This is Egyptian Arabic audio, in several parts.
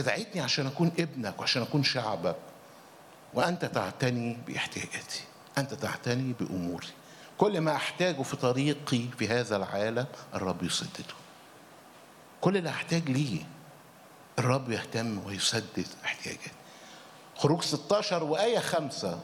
دعيتني عشان اكون ابنك وعشان اكون شعبك وانت تعتني باحتياجاتي انت تعتني باموري كل ما احتاجه في طريقي في هذا العالم الرب يسدده كل اللي احتاج ليه الرب يهتم ويسدد احتياجاتي خروج 16 وآية خمسة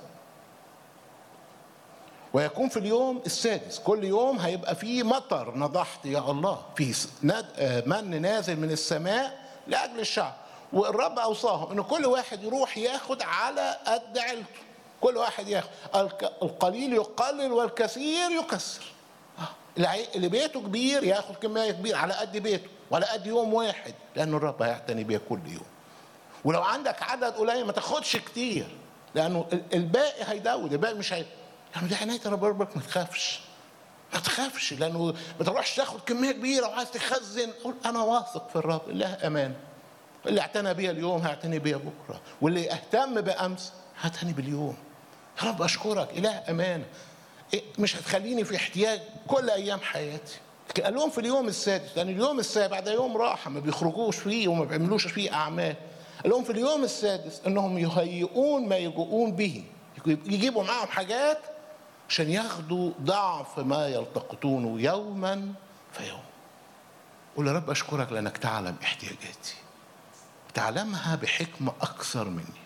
ويكون في اليوم السادس كل يوم هيبقى فيه مطر نضحت يا الله في من نازل من السماء لأجل الشعب والرب أوصاهم إن كل واحد يروح ياخد على قد علته كل واحد ياخد القليل يقلل والكثير يكسر اللي بيته كبير ياخد كمية كبيرة على قد بيته وعلى قد يوم واحد لأن الرب هيعتني بيها كل يوم ولو عندك عدد قليل ما تاخدش كتير لانه الباقي هيدود الباقي مش هي يعني دي عنايه رب ربك ما تخافش ما تخافش لانه ما تروحش تاخد كميه كبيره وعايز تخزن قول انا واثق في الرب الله امان اللي اعتنى بيا اليوم هيعتني بيا بكره واللي اهتم بامس هيعتني باليوم يا رب اشكرك اله امانه إيه مش هتخليني في احتياج كل ايام حياتي قال لهم في اليوم السادس لان اليوم السابع ده يوم راحه ما بيخرجوش فيه وما بيعملوش فيه اعمال قال لهم في اليوم السادس انهم يهيئون ما يجوؤون به يجيبوا معاهم حاجات عشان ياخدوا ضعف ما يلتقطونه يوما فيوم قول يا رب اشكرك لانك تعلم احتياجاتي تعلمها بحكمه اكثر مني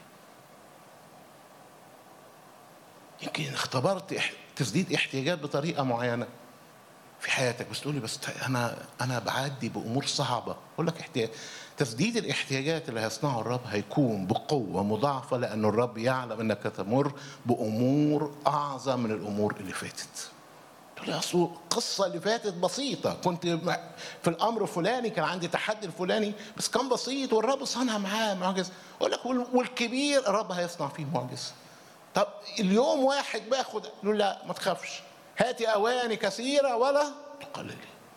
يمكن اختبرت تسديد احتياجات بطريقه معينه في حياتك بس تقول لي بس انا انا بعدي بامور صعبه اقول لك احتياج تسديد الاحتياجات اللي هيصنعه الرب هيكون بقوه مضاعفه لان الرب يعلم انك تمر بامور اعظم من الامور اللي فاتت تقول لي اصل القصه اللي فاتت بسيطه كنت في الامر الفلاني كان عندي تحدي الفلاني بس كان بسيط والرب صنع معاه معجزه اقول لك والكبير الرب هيصنع فيه معجزه طب اليوم واحد باخد له لا ما تخافش هاتي اواني كثيره ولا تقللي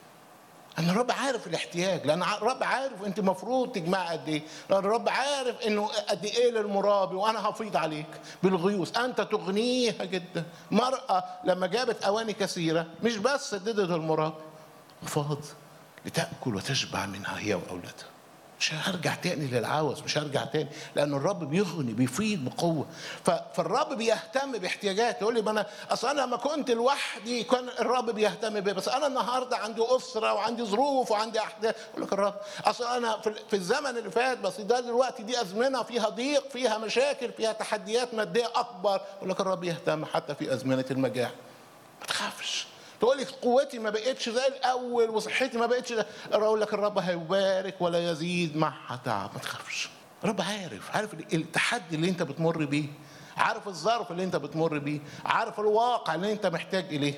ان الرب عارف الاحتياج لان الرب عارف انت المفروض تجمع قد ايه لان الرب عارف انه قد ايه للمرابي وانا هفيض عليك بالغيوث انت تغنيها جدا مراه لما جابت اواني كثيره مش بس سددت المرابي فاض لتاكل وتشبع منها هي واولادها مش هرجع تاني للعوز مش هرجع تاني لان الرب بيغني بيفيض بقوه فالرب بيهتم باحتياجاتي يقول لي ما انا اصل انا لما كنت لوحدي كان الرب بيهتم بيا بس انا النهارده عندي اسره وعندي ظروف وعندي احداث يقول لك الرب اصل انا في الزمن اللي فات بس ده دلوقتي دي ازمنه فيها ضيق فيها مشاكل فيها تحديات ماديه اكبر يقول لك الرب يهتم حتى في ازمنه المجاعه ما تخافش تقول لي قوتي ما بقتش زي الاول وصحتي ما بقتش اقول لك الرب هيبارك ولا يزيد معها تعب ما تخافش الرب عارف عارف التحدي اللي انت بتمر بيه عارف الظرف اللي انت بتمر بيه عارف الواقع اللي انت محتاج اليه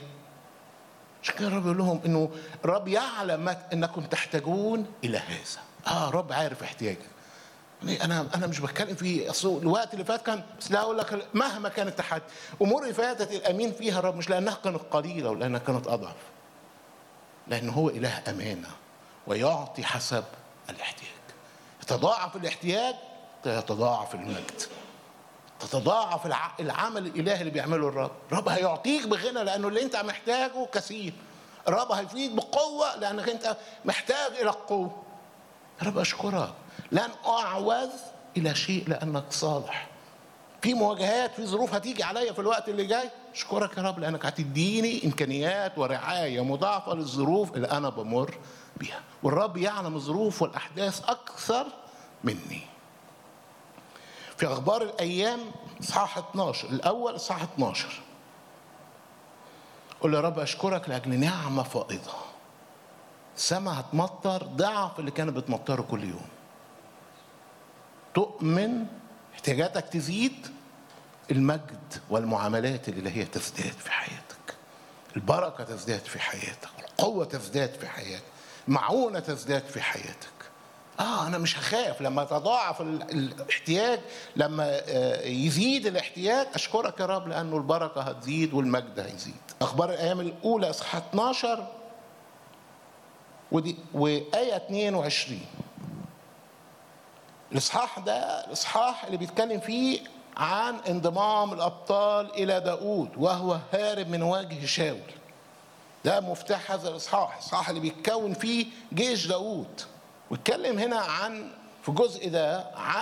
عشان كده الرب يقول لهم انه الرب يعلم انكم تحتاجون الى هذا اه الرب عارف احتياجك انا انا مش بتكلم في اصل الوقت اللي فات كان بس لا اقول لك مهما كان التحدي امور اللي فاتت الامين فيها الرب مش لانها كانت قليله ولانها كانت اضعف لان هو اله امانه ويعطي حسب الاحتياج يتضاعف الاحتياج يتضاعف المجد تتضاعف العمل الالهي اللي بيعمله الرب الرب هيعطيك بغنى لانه اللي انت محتاجه كثير الرب هيفيد بقوه لانك انت محتاج الى القوه رب اشكرك لن اعوذ الى شيء لانك صالح في مواجهات في ظروف هتيجي عليا في الوقت اللي جاي اشكرك يا رب لانك هتديني امكانيات ورعايه مضاعفه للظروف اللي انا بمر بيها والرب يعلم الظروف والاحداث اكثر مني في اخبار الايام اصحاح 12 الاول اصحاح 12 قل يا رب اشكرك لاجل نعمه فائضه السماء هتمطر ضعف اللي كانت بتمطره كل يوم تؤمن احتياجاتك تزيد المجد والمعاملات الإلهية تزداد في حياتك البركة تزداد في حياتك القوة تزداد في حياتك معونة تزداد في حياتك اه انا مش هخاف لما تضاعف الاحتياج لما يزيد الاحتياج اشكرك يا رب لانه البركه هتزيد والمجد هيزيد اخبار الايام الاولى اصحاح 12 ودي وايه 22 الاصحاح ده الاصحاح اللي بيتكلم فيه عن انضمام الابطال الى داود وهو هارب من وجه شاول ده مفتاح هذا الاصحاح الاصحاح اللي بيتكون فيه جيش داود واتكلم هنا عن في الجزء ده